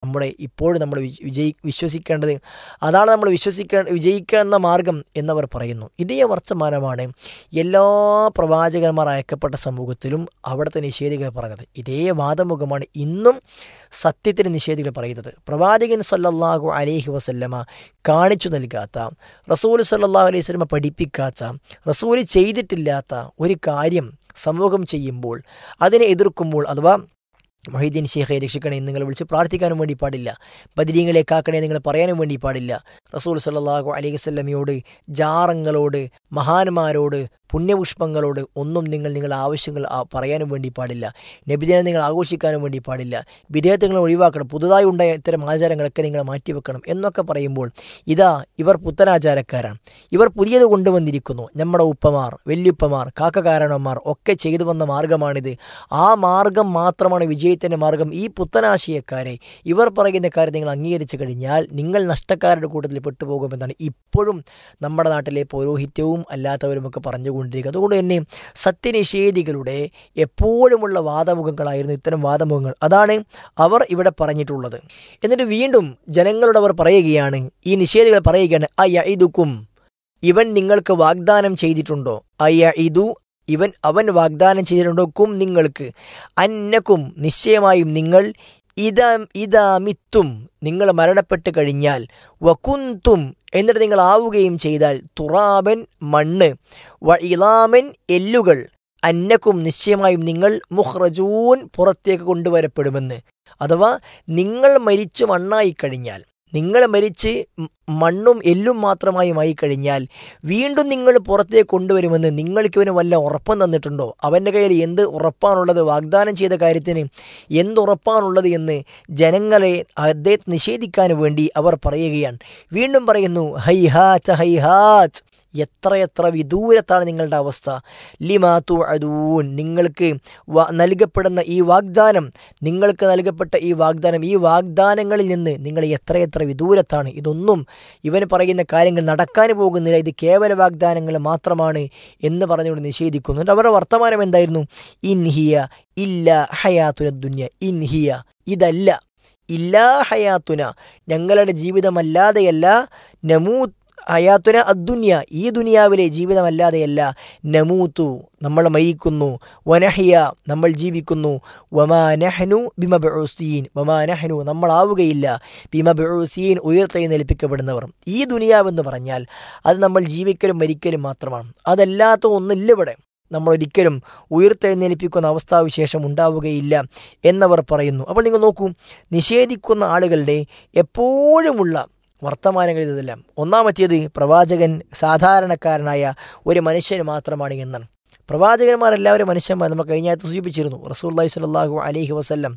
നമ്മുടെ ഇപ്പോഴും നമ്മൾ വിജ- വിജയി വിശ്വസിക്കേണ്ടത് അതാണ് നമ്മൾ വിശ്വസിക്ക വിജയിക്കുന്ന മാർഗം എന്നവർ പറയുന്നു ഇതേ വർത്തമാനമാണ് എല്ലാ പ്രവാചകന്മാർ അയക്കപ്പെട്ട സമൂഹത്തിലും അവിടുത്തെ നിഷേധികൾ പറഞ്ഞത് ഇതേ വാദമുഖമാണ് ഇന്നും സത്യത്തിന് നിഷേധികൾ പറയുന്നത് പ്രവാചകൻ സല്ലല്ലാഹു അലൈഹി വസല്ലമ കാണിച്ചു നൽകാത്ത റസൂൽ സല്ലല്ലാഹു അലൈഹി വസല്ലമ പഠിപ്പിക്കാത്ത റസൂൽ ചെയ്തിട്ടില്ലാത്ത ഒരു കാര്യം സമൂഹം ചെയ്യുമ്പോൾ അതിനെ എതിർക്കുമ്പോൾ അഥവാ മൊഹീദ്ദീൻ ഷേഖെ രക്ഷിക്കണേ എന്ന് നിങ്ങൾ വിളിച്ച് പ്രാർത്ഥിക്കാനും വേണ്ടി പാടില്ല ബദിരീങ്ങളെ കാക്കണേ നിങ്ങൾ പറയാനും വേണ്ടി പാടില്ല റസൂൽ സല്ലല്ലാഹു അലൈഹി വസല്ലമയോട് ജാറങ്ങളോട് മഹാന്മാരോട് പുണ്യപുഷ്പങ്ങളോട് ഒന്നും നിങ്ങൾ നിങ്ങളുടെ ആവശ്യങ്ങൾ ആ- പറയാനും വേണ്ടി പാടില്ല നബിദിനം നിങ്ങൾ ആഘോഷിക്കാനും വേണ്ടി പാടില്ല വിദേഹത്തങ്ങൾ ഒഴിവാക്കണം പുതുതായി ഉണ്ടായ ഇത്തരം ആചാരങ്ങളൊക്കെ നിങ്ങൾ മാറ്റിവെക്കണം എന്നൊക്കെ പറയുമ്പോൾ ഇതാ ഇവർ പുത്തനാചാരക്കാരാണ് ഇവർ പുതിയത് കൊണ്ടുവന്നിരിക്കുന്നു നമ്മുടെ ഉപ്പമാർ വല്യുപ്പമാർ കാക്കകാരണന്മാർ ഒക്കെ ചെയ്തു വന്ന മാർഗമാണിത് ആ മാർഗം മാത്രമാണ് വിജയത്തിൻ്റെ മാർഗം ഈ പുത്തനാശയക്കാരെ ഇവർ പറയുന്ന കാര്യം നിങ്ങൾ അംഗീകരിച്ചു കഴിഞ്ഞാൽ നിങ്ങൾ നഷ്ടക്കാരുടെ കൂട്ടത്തിൽ പെട്ടുപോകുമെന്നാണ് ഇപ്പോഴും നമ്മുടെ നാട്ടിലെ പൗരോഹിത്യവും അല്ലാത്തവരുമൊക്കെ പറഞ്ഞുകൊണ്ടിരിക്കുക അതുകൊണ്ട് തന്നെ സത്യനിഷേധികളുടെ എപ്പോഴുമുള്ള വാദമുഖങ്ങളായിരുന്നു ഇത്തരം വാദമുഖങ്ങൾ അതാണ് അവർ ഇവിടെ പറഞ്ഞിട്ടുള്ളത് എന്നിട്ട് വീണ്ടും ജനങ്ങളോട് അവർ പറയുകയാണ് ഈ നിഷേധികൾ പറയുകയാണ് അയ്യ ഇതുക്കും ഇവൻ നിങ്ങൾക്ക് വാഗ്ദാനം ചെയ്തിട്ടുണ്ടോ അയ്യ ഇതു ഇവൻ അവൻ വാഗ്ദാനം ചെയ്തിട്ടുണ്ടോ കും നിങ്ങൾക്ക് അന്നക്കും നിശ്ചയമായും നിങ്ങൾ ഇതാ ഇതാമിത്തും നിങ്ങൾ മരണപ്പെട്ട് കഴിഞ്ഞാൽ വകുന്തും എന്നിട്ട് നിങ്ങൾ ആവുകയും ചെയ്താൽ തുറാബൻ മണ്ണ് വ ഇലാമൻ എല്ലുകൾ അന്നക്കും നിശ്ചയമായും നിങ്ങൾ മുഹ്റജൂൻ പുറത്തേക്ക് കൊണ്ടുവരപ്പെടുമെന്ന് അഥവാ നിങ്ങൾ മരിച്ചു മണ്ണായി കഴിഞ്ഞാൽ നിങ്ങൾ മരിച്ച് മ- മണ്ണും എല്ലും മാത്രമായി ആയി കഴിഞ്ഞാൽ വീണ്ടും നിങ്ങൾ പുറത്തേക്ക് കൊണ്ടുവരുമെന്ന് നിങ്ങൾക്ക് ഇവന് വല്ല ഉറപ്പം തന്നിട്ടുണ്ടോ അവൻ്റെ കയ്യിൽ എന്ത് ഉറപ്പാണുള്ളത് വാഗ്ദാനം ചെയ്ത കാര്യത്തിന് എന്തുറപ്പാണുള്ളത് എന്ന് ജനങ്ങളെ അദ്ദേഹത്തെ നിഷേധിക്കാൻ വേണ്ടി അവർ പറയുകയാണ് വീണ്ടും പറയുന്നു ഹൈഹാച്ച് ഹൈഹാച്ച് എത്രയെത്ര വിദൂരത്താണ് നിങ്ങളുടെ അവസ്ഥ ലിമാതു അദൂൻ നിങ്ങൾക്ക് വ- നൽകപ്പെടുന്ന ഈ വാഗ്ദാനം നിങ്ങൾക്ക് നൽകപ്പെട്ട ഈ വാഗ്ദാനം ഈ വാഗ്ദാനങ്ങളിൽ നിന്ന് നിങ്ങൾ എത്രയെത്ര വിദൂരത്താണ് ഇതൊന്നും ഇവന് പറയുന്ന കാര്യങ്ങൾ നടക്കാൻ പോകുന്നില്ല ഇത് കേവല വാഗ്ദാനങ്ങൾ മാത്രമാണ് എന്ന് പറഞ്ഞുകൊണ്ട് നിഷേധിക്കുന്നു എന്നിട്ട് അവരുടെ വർത്തമാനം എന്തായിരുന്നു ഇൻഹിയ ഇല്ല ഹയാത്തുന ദുന്യ ഇൻഹിയ ഇതല്ല ഇല്ലാ ഹയാത്തുന ഞങ്ങളുടെ ജീവിതമല്ലാതെയല്ല നമൂ ഹയാത്തുന അദ്ദുന്യ ഈ ദുനിയാവിലെ ജീവിതമല്ലാതെയല്ല നമൂത്തു നമ്മൾ മരിക്കുന്നു വനഹിയ നമ്മൾ ജീവിക്കുന്നു വമാ നഹ്നു ബിമബുസീൻ വമാ നഹ്നു നമ്മളാവുകയില്ല ബിമബുസീൻ ഉയർത്തെഴുന്നേൽപ്പിക്കപ്പെടുന്നവർ ഈ ദുനിയാവെന്ന് പറഞ്ഞാൽ അത് നമ്മൾ ജീവിക്കലും മരിക്കലും മാത്രമാണ് അതല്ലാത്ത ഒന്നില്ല ഇവിടെ നമ്മൾ ഒരിക്കലും ഉയർത്തെഴുന്നേൽപ്പിക്കുന്ന അവസ്ഥാവിശേഷം ഉണ്ടാവുകയില്ല എന്നവർ പറയുന്നു അപ്പോൾ നിങ്ങൾ നോക്കൂ നിഷേധിക്കുന്ന ആളുകളുടെ എപ്പോഴുമുള്ള വർത്തമാനങ്ങൾ ഇതെല്ലാം ഒന്നാമത്തേത് പ്രവാചകൻ സാധാരണക്കാരനായ ഒരു മനുഷ്യന് മാത്രമാണ് എന്നാണ് പ്രവാചകന്മാരെല്ലാവരും മനുഷ്യന്മാർ നമ്മൾ കഴിഞ്ഞ ആഴ്ച സൂചിപ്പിച്ചിരുന്നു റസൂല്ലാഹി സ്വല്ലല്ലാഹു അലൈഹി വസല്ലം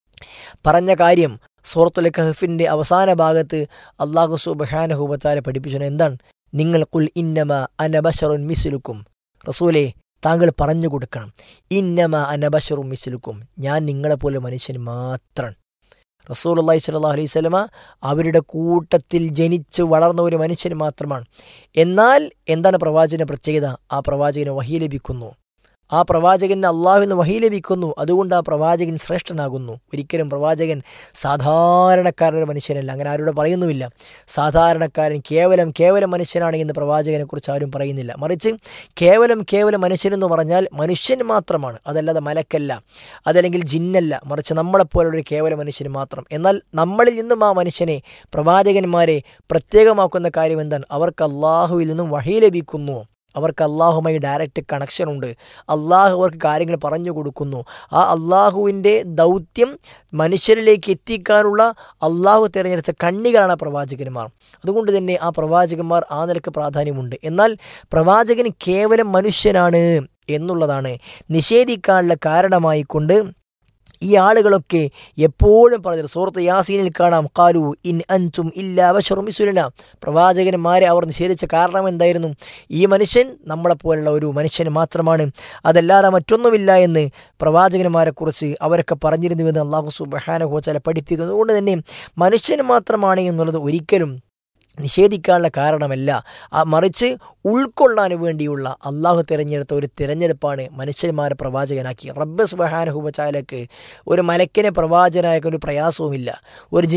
പറഞ്ഞ കാര്യം സൂറത്തുൽ കഹഫിൻ്റെ അവസാന ഭാഗത്ത് അള്ളാഹു സുബഹാനഹുബത്താലെ പഠിപ്പിച്ചു എന്താണ് നിങ്ങൾ കുൽ ഇന്നമ അനബഷറുൻ മിസിലുക്കും റസൂലെ താങ്കൾ പറഞ്ഞു കൊടുക്കണം ഇന്നമ അനബഷറും മിസിലുക്കും ഞാൻ നിങ്ങളെപ്പോലെ മനുഷ്യൻ മാത്രം റസൂൽ അള്ളഹി സ്വല്ലാ അലൈഹി സ്വലമ അവരുടെ കൂട്ടത്തിൽ ജനിച്ച് വളർന്ന ഒരു മനുഷ്യൻ മാത്രമാണ് എന്നാൽ എന്താണ് പ്രവാചകന്റെ പ്രത്യേകത ആ പ്രവാചകന് വഹി ലഭിക്കുന്നു ആ പ്രവാചകന് അള്ളാഹുവിന് വഹി ലഭിക്കുന്നു അതുകൊണ്ട് ആ പ്രവാചകൻ ശ്രേഷ്ഠനാകുന്നു ഒരിക്കലും പ്രവാചകൻ സാധാരണക്കാരൻ്റെ മനുഷ്യനല്ല അങ്ങനെ ആരോട് പറയുന്നുമില്ല സാധാരണക്കാരൻ കേവലം കേവലം മനുഷ്യനാണ് എന്ന് പ്രവാചകനെ കുറിച്ച് ആരും പറയുന്നില്ല മറിച്ച് കേവലം കേവലം മനുഷ്യനെന്ന് പറഞ്ഞാൽ മനുഷ്യൻ മാത്രമാണ് അതല്ലാതെ മലക്കല്ല അതല്ലെങ്കിൽ ജിന്നല്ല മറിച്ച് നമ്മളെപ്പോലുള്ള ഒരു കേവല മനുഷ്യന് മാത്രം എന്നാൽ നമ്മളിൽ നിന്നും ആ മനുഷ്യനെ പ്രവാചകന്മാരെ പ്രത്യേകമാക്കുന്ന കാര്യം എന്താണ് അവർക്ക് അള്ളാഹുവിൽ നിന്നും വഹി ലഭിക്കുന്നു അവർക്ക് അള്ളാഹുമായി ഡയറക്റ്റ് കണക്ഷൻ ഉണ്ട് അള്ളാഹു അവർക്ക് കാര്യങ്ങൾ പറഞ്ഞു കൊടുക്കുന്നു ആ അള്ളാഹുവിൻ്റെ ദൗത്യം മനുഷ്യരിലേക്ക് എത്തിക്കാനുള്ള അള്ളാഹു തിരഞ്ഞെടുത്ത കണ്ണികളാണ് ആ പ്രവാചകന്മാർ അതുകൊണ്ട് തന്നെ ആ പ്രവാചകന്മാർ ആ നിലക്ക് പ്രാധാന്യമുണ്ട് എന്നാൽ പ്രവാചകൻ കേവലം മനുഷ്യനാണ് എന്നുള്ളതാണ് നിഷേധിക്കാനുള്ള കാരണമായി കൊണ്ട് ഈ ആളുകളൊക്കെ എപ്പോഴും പറഞ്ഞത് സുഹൃത്ത് യാസീനിൽ കാണാം കാലു ഇൻ അൻറ്റും ഇല്ല അവശറുമിസുലന പ്രവാചകന്മാരെ അവർ നിഷേധിച്ച കാരണം എന്തായിരുന്നു ഈ മനുഷ്യൻ നമ്മളെപ്പോലുള്ള ഒരു മനുഷ്യന് മാത്രമാണ് അതല്ലാതെ മറ്റൊന്നുമില്ല എന്ന് പ്രവാചകന്മാരെക്കുറിച്ച് അവരൊക്കെ പറഞ്ഞിരുന്നു എന്ന് അള്ളാഹു സുബഹാനഹോച്ചാല പഠിപ്പിക്കുന്നത് കൊണ്ട് തന്നെ മനുഷ്യന് മാത്രമാണ് എന്നുള്ളത് ഒരിക്കലും നിഷേധിക്കാനുള്ള കാരണമല്ല ആ മറിച്ച് ഉൾക്കൊള്ളാൻ വേണ്ടിയുള്ള അള്ളാഹു തിരഞ്ഞെടുത്ത ഒരു തിരഞ്ഞെടുപ്പാണ് മനുഷ്യന്മാരെ പ്രവാചകനാക്കി റബ്ബ് സുബഹാനഹുബച്ചാലക്ക് ഒരു മലക്കിനെ പ്രവാചകനായ ഒരു പ്രയാസവുമില്ല ഒരു